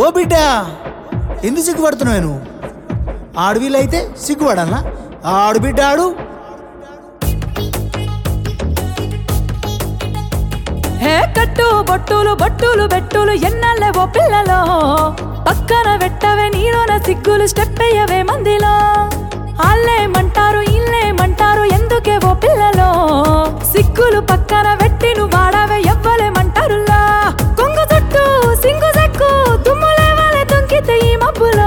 ఓ బిడ్డ ఎందుకు సిగ్గుపడుతున్నావు నువ్వు ఆడవిల్లైతే సిగ్గుపడాలా ఆడు బిడ్డ ఆడు హే కట్టు బొట్టులు బొట్టులు బెట్టులు ఎన్నల్లే ఓ పిల్లలో పక్కన పెట్టవే నీలోన సిగ్గులు స్టెప్ అయ్యవే మందిలో ఆళ్ళేమంటారు ఇల్లేమంటారు ఎందుకే ఓ పిల్లలో సిగ్గులు పక్కన పెట్టి నువ్వు వాడవే ఎవ్వలేమంటారులా కొంగు చుట్టూ సింగు సెక్కు తుమ్ములే వాళ్ళే తుంకితే ఈ మబ్బులో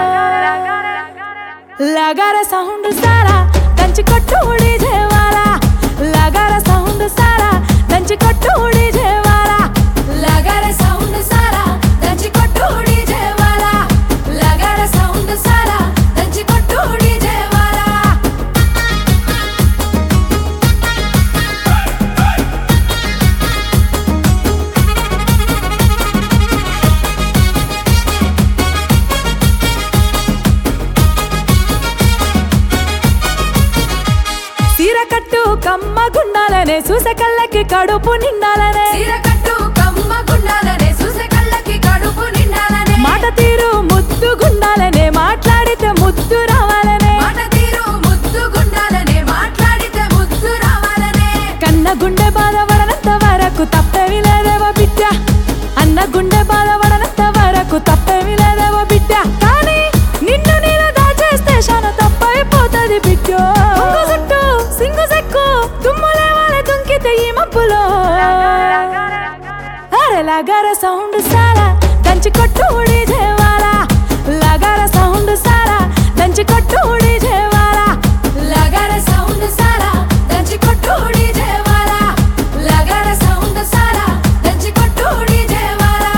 లగార సౌండ్ సారా దంచి కొట్టు ఉడి జేవాలా లగార సౌండ్ సారా దంచి కొట్టు ఉడి జేవాలా లగార సౌండ్ సారా దంచి కొట్టు ఉడి జేవాలా లగార సౌండ్ సారా దంచి కొట్టు ఉడి జేవాలా సీర కట్టు కమ్మ గుండాలనే చూసే కళ్ళకి కడుపు నిండాలనే చీరకట్టు కమ్మ గుండాలనే చూసే కళ్ళకి కడుపు నిండాలనే మాట తీరు ముద్దు గుండాలనే మాట్లాడితే ముద్దు రావాలనే మాట తీరు ముద్దు గుండాలనే మాట్లాడితే ముద్దు రావాలనే కన్న గుండె బాధపడనంత వరకు తప్పేమి లేదేవో బిడ్డ అన్న గుండె బాధపడనంత వరకు తప్పేమి లేదేవో బిడ్డ కానీ నిన్ను నేను దాచేస్తే శాన తప్పైపోతుంది బిడ్డ కొంగు చుట్టూ సింగు సెక్కు తుమ్ములే వాళ్ళే తుంకితే ఈ మబ్బులో అరే లగార సౌండ్ సారా దంచి కొట్టు ఉడి జేవాలా లగార సౌండ్ సారా దంచి కొట్టు ఉడి జేవాలా లగర సౌండ్ సారా దంచి కొట్టుడి జేవాలా లగర సౌండ్ సారా దంచి కొట్టుడి జేవాలా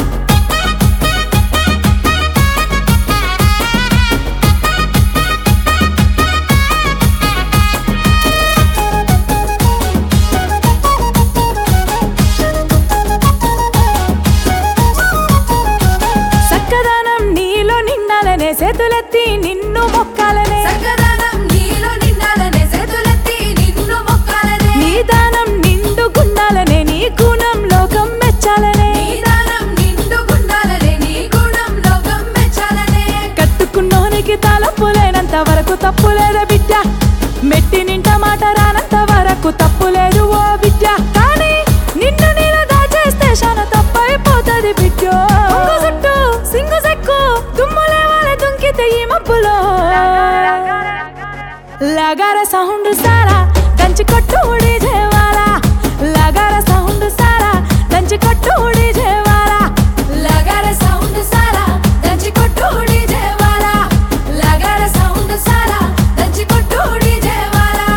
సక్కదనం నీలో నిండాలనే చేతులెత్తి నిన్ను మొక్కాలనే సకదనం నీలో నిండాలనే చేతులెత్తి నిన్ను మొక్కాలనే నీ దానం నిండు గుండాలనే నీ గుణం లోకం మెచ్చాలనే నీదానం నిండు గుండాలనే నీ గుణం లోకం మెచ్చాలనే కట్టుకున్నోనికి తలపులేనంత వరకు తప్పు లేదా బిడ్డ మెట్టి నింట మాట రానంత వరకు తప్పు లేదు ఓ బిడ్డ కానీ నిన్ను నేను దాచేస్తే శాన తప్పైపోతుంది బిడ్డ కొంగు చుట్టూ సింగు సెక్కు తుమ్ములే వాళ్ళే తుంకితే ఈ మబ్బులో లగార సౌండ్ సారా దంచి కొట్టు ఉడి జేవాలా లగార సౌండ్ సారా దంచి కొట్టు ఉడి జేవాలా లగర సౌండ్ సారా దంచి కొట్టుడి జేవాలా లగర సౌండ్ సారా దంచి కొట్టుడి జేవాలా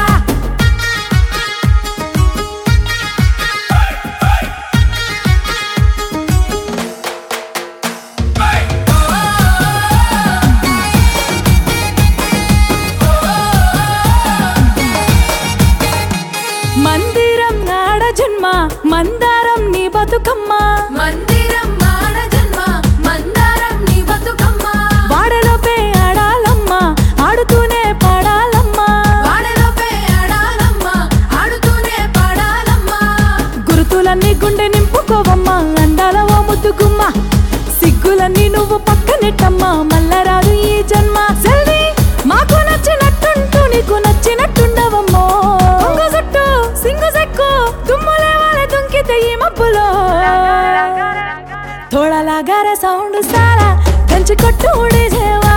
మందిరం నాడ జన్మ మందారం నీ బతుకమ్మ మందిరం మాన జన్మ మందారం నీ బతుకమ్మ వాడలోపే ఆడాలమ్మ ఆడుతూనే పాడాలమ్మ వాడలోపే ఆడాలమ్మ ఆడుతూనే పాడాలమ్మ గురుతులన్నీ గుండె నింపుకోవమ్మ అందాల ఓ ముద్దుగుమ్మ సిగ్గులన్నీ నువ్వు పక్కనెట్టమ్మ మల్లరాదు ఈ జన్మ సెల్వి మాకు నచ్చినట్టుంటూ నీకు నచ్చినట్టుండవమ్మో కొంగు చుట్టూ సింగు సెక్కు తుమ్ములే వాళ్ళే తుంకితే ఈ మబ్బులో తోడలాగార సౌండ్ సారా దంచి కొట్టు ఉడి చేవా